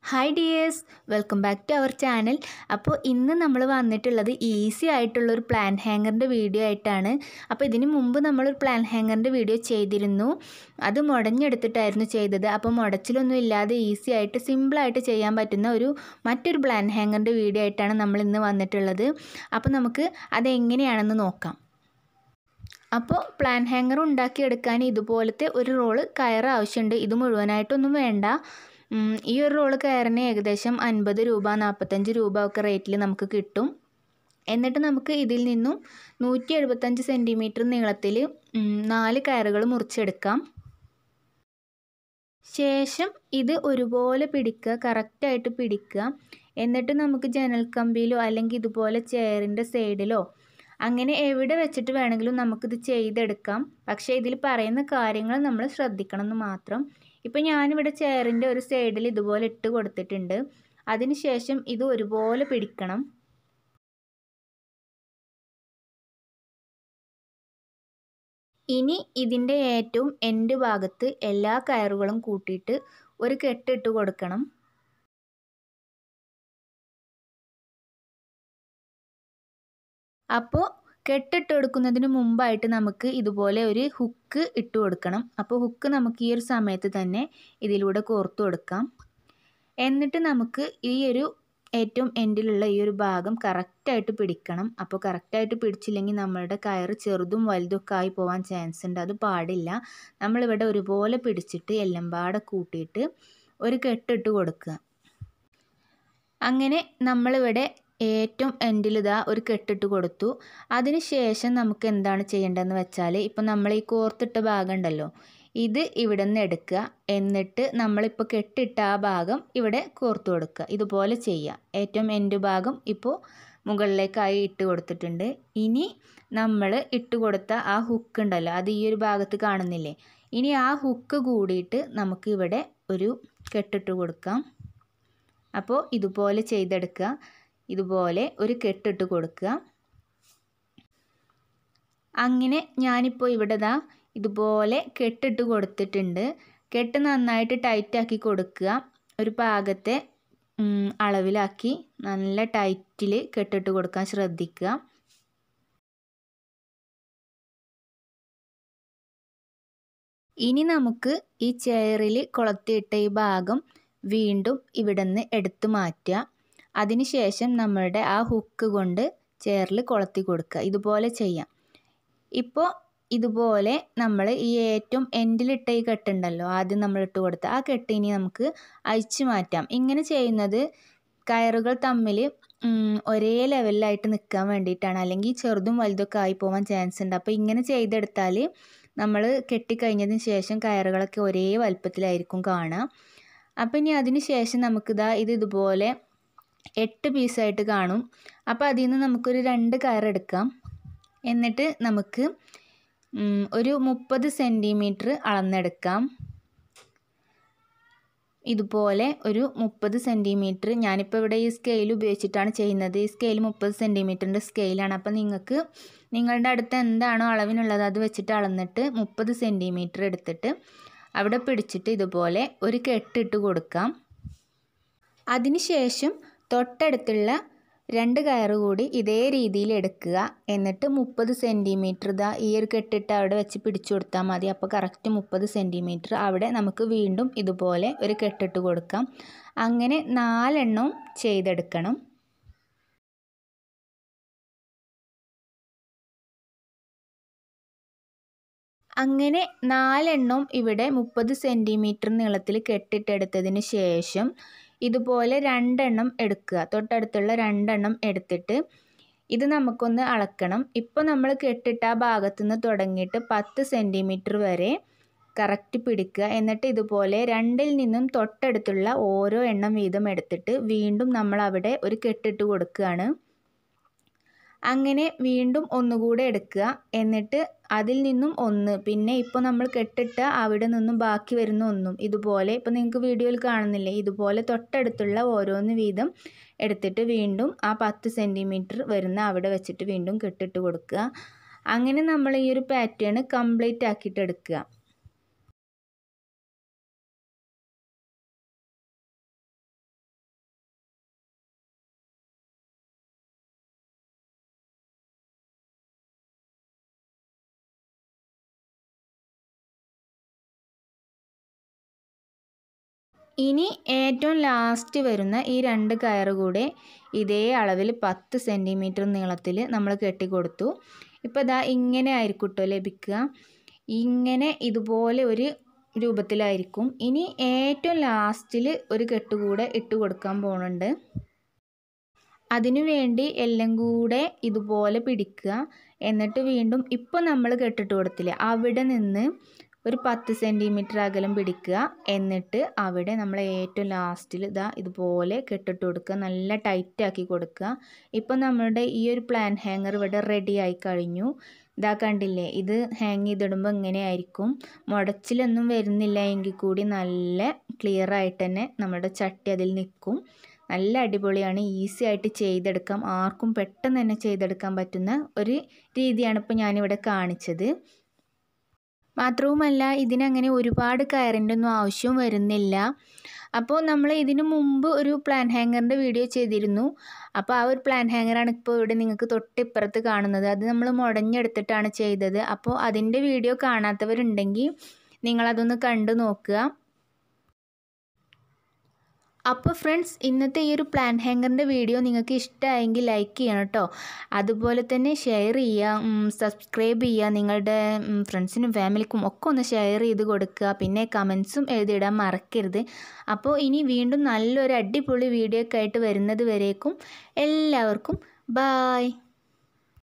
hi dears welcome back to our channel അപ്പോൾ ഇന്ന് നമ്മൾ വന്നിട്ടുള്ളത് ഈസി ആയിട്ടുള്ളൊരു പ്ലാൻ ഹാങ്ങറിൻ്റെ വീഡിയോ ആയിട്ടാണ് അപ്പോൾ ഇതിന് മുമ്പ് നമ്മളൊരു പ്ലാൻ ഹാങ്ങറിൻ്റെ വീഡിയോ ചെയ്തിരുന്നു അത് മുടഞ്ഞെടുത്തിട്ടായിരുന്നു ചെയ്തത് അപ്പോൾ മുടച്ചിലൊന്നും ഇല്ലാതെ ഈസി ആയിട്ട് സിമ്പിളായിട്ട് ചെയ്യാൻ പറ്റുന്ന ഒരു മറ്റൊരു പ്ലാൻ ഹാങ്ങറിൻ്റെ വീഡിയോ ആയിട്ടാണ് നമ്മൾ ഇന്ന് വന്നിട്ടുള്ളത് അപ്പോൾ നമുക്ക് അതെങ്ങനെയാണെന്ന് നോക്കാം അപ്പോൾ പ്ലാൻ ഹാങ്ങർ ഉണ്ടാക്കിയെടുക്കാൻ ഇതുപോലത്തെ ഒരു റോള് കയറ് ആവശ്യമുണ്ട് ഇത് മുഴുവനായിട്ടൊന്നും വേണ്ട ഉം, ഈ ഒരു റോള് കയറിന് ഏകദേശം അൻപത് രൂപ നാൽപ്പത്തഞ്ച് രൂപ ഒക്കെ റേറ്റിൽ നമുക്ക് കിട്ടും എന്നിട്ട് നമുക്ക് ഇതിൽ നിന്നും നൂറ്റി എഴുപത്തഞ്ച് സെൻറ്റിമീറ്റർ നീളത്തിൽ നാല് കയറുകൾ മുറിച്ചെടുക്കാം ശേഷം ഇത് ഒരുപോലെ പിടിക്കുക കറക്റ്റായിട്ട് പിടിക്കുക എന്നിട്ട് നമുക്ക് ജനൽ കമ്പിയിലോ അല്ലെങ്കിൽ ഇതുപോലെ ചെയറിൻ്റെ സൈഡിലോ അങ്ങനെ എവിടെ വെച്ചിട്ട് വേണമെങ്കിലും നമുക്കിത് ചെയ്തെടുക്കാം പക്ഷേ ഇതിൽ പറയുന്ന കാര്യങ്ങൾ നമ്മൾ ശ്രദ്ധിക്കണം എന്ന് മാത്രം ഇപ്പം ഞാനിവിടെ ചെയറിൻ്റെ ഒരു സൈഡിൽ ഇതുപോലെ ഇട്ട് കൊടുത്തിട്ടുണ്ട് അതിനുശേഷം ഇത് ഒരുപോലെ പിടിക്കണം ഇനി ഇതിൻ്റെ ഏറ്റവും എൻഡ് ഭാഗത്ത് എല്ലാ കയറുകളും കൂട്ടിയിട്ട് ഒരു കെട്ടിട്ട് കൊടുക്കണം അപ്പോൾ കെട്ടിട്ട് കൊടുക്കുന്നതിന് മുമ്പായിട്ട് നമുക്ക് ഇതുപോലെ ഒരു ഹുക്ക് ഇട്ട് കൊടുക്കണം അപ്പോൾ ഹുക്ക് നമുക്ക് ഈ ഒരു സമയത്ത് തന്നെ ഇതിലൂടെ കോർത്തു കൊടുക്കാം എന്നിട്ട് നമുക്ക് ഈ ഒരു ഏറ്റവും എൻഡിലുള്ള ഈ ഒരു ഭാഗം കറക്റ്റായിട്ട് പിടിക്കണം അപ്പോൾ കറക്റ്റായിട്ട് പിടിച്ചില്ലെങ്കിൽ നമ്മളുടെ കയറ് ചെറുതും വലുതൊക്കെ ആയി പോകാൻ ചാൻസ് ഉണ്ട് അത് പാടില്ല നമ്മളിവിടെ ഒരുപോലെ പിടിച്ചിട്ട് എല്ലാം പാടെ കൂട്ടിയിട്ട് ഒരു കെട്ടിട്ട് കൊടുക്കുക അങ്ങനെ നമ്മളിവിടെ ഏറ്റവും എൻഡിൽ ഇതാ ഒരു കെട്ടിട്ട് കൊടുത്തു അതിന് ശേഷം നമുക്ക് എന്താണ് ചെയ്യേണ്ടതെന്ന് വെച്ചാൽ ഇപ്പം നമ്മൾ ഈ കോർത്തിട്ട ഭാഗം ഉണ്ടല്ലോ ഇത് ഇവിടെ നിന്ന് എടുക്കുക എന്നിട്ട് നമ്മളിപ്പോൾ കെട്ടിട്ട ആ ഭാഗം ഇവിടെ കോർത്തു കൊടുക്കുക ഇതുപോലെ ചെയ്യുക ഏറ്റവും എൻഡ് ഭാഗം ഇപ്പോൾ മുകളിലേക്കായി ഇട്ട് കൊടുത്തിട്ടുണ്ട് ഇനി നമ്മൾ ഇട്ട് കൊടുത്ത ആ ഹുക്ക് ഉണ്ടല്ലോ അത് ഈ ഒരു ഭാഗത്ത് കാണുന്നില്ലേ ഇനി ആ ഹുക്ക് കൂടിയിട്ട് നമുക്ക് ഇവിടെ ഒരു കെട്ടിട്ട് കൊടുക്കാം അപ്പോൾ ഇതുപോലെ ചെയ്തെടുക്കുക ഇതുപോലെ ഒരു കെട്ടിട്ട് കൊടുക്കുക അങ്ങനെ ഞാനിപ്പോൾ ഇവിടെ ദാ ഇതുപോലെ കെട്ടിട്ട് കൊടുത്തിട്ടുണ്ട് കെട്ട് നന്നായിട്ട് ടൈറ്റാക്കി കൊടുക്കുക ഒരു പാകത്തെ അളവിലാക്കി നല്ല ടൈറ്റിൽ കെട്ടിട്ട് കൊടുക്കാൻ ശ്രദ്ധിക്കുക ഇനി നമുക്ക് ഈ ചെയറിൽ കൊളത്തിയിട്ട ഈ ഭാഗം വീണ്ടും ഇവിടെ നിന്ന് എടുത്തു മാറ്റുക അതിനുശേഷം നമ്മളുടെ ആ ഹുക്ക് കൊണ്ട് ചെയറിൽ കൊളത്തി കൊടുക്കുക ഇതുപോലെ ചെയ്യാം ഇപ്പോൾ ഇതുപോലെ നമ്മൾ ഈ ഏറ്റവും എൻഡിലിട്ട ഈ കെട്ടുണ്ടല്ലോ ആദ്യം നമ്മൾ ഇട്ട് കൊടുത്ത ആ കെട്ട് ഇനി നമുക്ക് അഴിച്ചു മാറ്റാം ഇങ്ങനെ ചെയ്യുന്നത് കയറുകൾ തമ്മിൽ ഒരേ ലെവലിലായിട്ട് നിൽക്കാൻ വേണ്ടിയിട്ടാണ് അല്ലെങ്കിൽ ചെറുതും വലുതൊക്കെ ആയി പോകാൻ ചാൻസ് ഉണ്ട് അപ്പോൾ ഇങ്ങനെ ചെയ്തെടുത്താൽ നമ്മൾ കെട്ടിക്കഴിഞ്ഞതിന് ശേഷം കയറുകളൊക്കെ ഒരേ വലുപ്പത്തിലായിരിക്കും കാണുക അപ്പോൾ ഇനി അതിന് ശേഷം നമുക്കിതാ ഇത് ഇതുപോലെ എട്ട് പീസായിട്ട് കാണും അപ്പോൾ അതിൽ നിന്ന് നമുക്കൊരു രണ്ട് കയറെടുക്കാം എന്നിട്ട് നമുക്ക് ഒരു മുപ്പത് സെൻറ്റിമീറ്റർ അളന്നെടുക്കാം ഇതുപോലെ ഒരു മുപ്പത് സെൻറ്റിമീറ്റർ ഞാനിപ്പോൾ ഇവിടെ ഈ സ്കെയിൽ ഉപയോഗിച്ചിട്ടാണ് ചെയ്യുന്നത് ഈ സ്കെയിൽ മുപ്പത് സെൻറ്റിമീറ്ററിൻ്റെ സ്കെയിലാണ് അപ്പോൾ നിങ്ങൾക്ക് നിങ്ങളുടെ അടുത്ത് എന്താണോ അളവിനുള്ളത് അത് വെച്ചിട്ട് അളന്നിട്ട് മുപ്പത് സെൻറ്റിമീറ്റർ എടുത്തിട്ട് അവിടെ പിടിച്ചിട്ട് ഇതുപോലെ ഒരു കെട്ടിട്ട് കൊടുക്കാം അതിനുശേഷം തൊട്ടടുത്തുള്ള രണ്ട് കയറ് കൂടി ഇതേ രീതിയിൽ എടുക്കുക എന്നിട്ട് മുപ്പത് സെൻറ്റിമീറ്റർ ഇതാ ഈ ഒരു കെട്ടിട്ട് അവിടെ വെച്ച് പിടിച്ചു കൊടുത്താൽ മതി അപ്പോൾ കറക്റ്റ് മുപ്പത് സെൻറ്റിമീറ്റർ അവിടെ നമുക്ക് വീണ്ടും ഇതുപോലെ ഒരു കെട്ടിട്ട് കൊടുക്കാം അങ്ങനെ നാലെണ്ണവും ചെയ്തെടുക്കണം അങ്ങനെ നാലെണ്ണം ഇവിടെ മുപ്പത് സെൻറ്റിമീറ്റർ നീളത്തിൽ കെട്ടിട്ടെടുത്തതിന് ശേഷം ഇതുപോലെ രണ്ടെണ്ണം എടുക്കുക തൊട്ടടുത്തുള്ള രണ്ടെണ്ണം എടുത്തിട്ട് ഇത് നമുക്കൊന്ന് അളക്കണം ഇപ്പോൾ നമ്മൾ കെട്ടിട്ട ആ ഭാഗത്തു നിന്ന് തുടങ്ങിയിട്ട് പത്ത് സെൻറ്റിമീറ്റർ വരെ കറക്റ്റ് പിടിക്കുക എന്നിട്ട് ഇതുപോലെ രണ്ടിൽ നിന്നും തൊട്ടടുത്തുള്ള ഓരോ എണ്ണം വീതം എടുത്തിട്ട് വീണ്ടും നമ്മൾ അവിടെ ഒരു കെട്ടിട്ട് കൊടുക്കുകയാണ് അങ്ങനെ വീണ്ടും ഒന്നുകൂടെ എടുക്കുക എന്നിട്ട് അതിൽ നിന്നും ഒന്ന് പിന്നെ ഇപ്പോൾ നമ്മൾ കെട്ടിട്ട അവിടെ നിന്നും ബാക്കി വരുന്ന ഒന്നും ഇതുപോലെ ഇപ്പോൾ നിങ്ങൾക്ക് വീഡിയോയിൽ കാണുന്നില്ലേ ഇതുപോലെ തൊട്ടടുത്തുള്ള ഓരോന്ന് വീതം എടുത്തിട്ട് വീണ്ടും ആ പത്ത് സെൻറ്റിമീറ്റർ വരുന്ന അവിടെ വെച്ചിട്ട് വീണ്ടും കെട്ടിട്ട് കൊടുക്കുക അങ്ങനെ നമ്മൾ ഈ ഒരു പാറ്റേൺ കംപ്ലീറ്റ് ആക്കിയിട്ട് എടുക്കുക ഇനി ഏറ്റവും ലാസ്റ്റ് വരുന്ന ഈ രണ്ട് കയറ് കൂടെ ഇതേ അളവിൽ പത്ത് സെൻറ്റിമീറ്റർ നീളത്തിൽ നമ്മൾ കെട്ടിക്കൊടുത്തു ഇപ്പോൾ ഇതാ ഇങ്ങനെ ആയിരിക്കും കേട്ടോ ലഭിക്കുക ഇങ്ങനെ ഇതുപോലെ ഒരു രൂപത്തിലായിരിക്കും ഇനി ഏറ്റവും ലാസ്റ്റിൽ ഒരു കെട്ടുകൂടെ ഇട്ട് കൊടുക്കാൻ പോകുന്നുണ്ട് അതിനു വേണ്ടി എല്ലാം കൂടെ ഇതുപോലെ പിടിക്കുക എന്നിട്ട് വീണ്ടും ഇപ്പോൾ നമ്മൾ കെട്ടിട്ട് കൊടുത്തില്ലേ അവിടെ നിന്ന് ഒരു പത്ത് സെൻറ്റിമീറ്റർ അകലം പിടിക്കുക എന്നിട്ട് അവിടെ നമ്മൾ ഏറ്റവും ലാസ്റ്റിൽ ഇതാ ഇതുപോലെ കെട്ടിട്ട് കൊടുക്കുക നല്ല ടൈറ്റ് ആക്കി കൊടുക്കുക ഇപ്പോൾ നമ്മളുടെ ഈ ഒരു പ്ലാൻ ഹാങ്ങർ ഇവിടെ റെഡി ആയി കഴിഞ്ഞു ഇതാ കണ്ടില്ലേ ഇത് ഹാങ് ചെയ്തിടുമ്പോൾ ഇങ്ങനെ ആയിരിക്കും മുടച്ചിലൊന്നും വരുന്നില്ല എങ്കിൽ കൂടി നല്ല ക്ലിയർ ആയിട്ട് തന്നെ നമ്മുടെ ചട്ടി അതിൽ നിൽക്കും നല്ല അടിപൊളിയാണ് ഈസി ആയിട്ട് ചെയ്തെടുക്കാം ആർക്കും പെട്ടെന്ന് തന്നെ ചെയ്തെടുക്കാൻ പറ്റുന്ന ഒരു രീതിയാണ് ഇപ്പോൾ ഞാനിവിടെ കാണിച്ചത് മാത്രവുമല്ല ഇതിനങ്ങനെ ഒരുപാട് കയറിൻ്റെ ഒന്നും ആവശ്യവും വരുന്നില്ല അപ്പോൾ നമ്മൾ ഇതിനു മുമ്പ് ഒരു പ്ലാൻ ഹാങ്ങറിൻ്റെ വീഡിയോ ചെയ്തിരുന്നു അപ്പോൾ ആ ഒരു പ്ലാൻ ഹാങ്ങറാണ് ഇപ്പോൾ ഇവിടെ നിങ്ങൾക്ക് തൊട്ടിപ്പുറത്ത് കാണുന്നത് അത് നമ്മൾ മുടഞ്ഞെടുത്തിട്ടാണ് ചെയ്തത് അപ്പോൾ അതിൻ്റെ വീഡിയോ കാണാത്തവരുണ്ടെങ്കിൽ നിങ്ങളതൊന്ന് കണ്ടു നോക്കുക അപ്പോൾ ഫ്രണ്ട്സ് ഇന്നത്തെ ഈ ഒരു പ്ലാൻ ഹാങ്ങറിൻ്റെ വീഡിയോ നിങ്ങൾക്ക് ഇഷ്ടമായെങ്കിൽ ലൈക്ക് ചെയ്യണം കേട്ടോ അതുപോലെ തന്നെ ഷെയർ ചെയ്യുക സബ്സ്ക്രൈബ് ചെയ്യുക നിങ്ങളുടെ ഫ്രണ്ട്സിനും ഫാമിലിക്കും ഒക്കെ ഒന്ന് ഷെയർ ചെയ്ത് കൊടുക്കുക പിന്നെ കമൻസും എഴുതിയിടാൻ മറക്കരുത് അപ്പോൾ ഇനി വീണ്ടും നല്ലൊരു അടിപൊളി വീഡിയോ ഒക്കെ ആയിട്ട് വരുന്നത് വരേക്കും എല്ലാവർക്കും ബായ്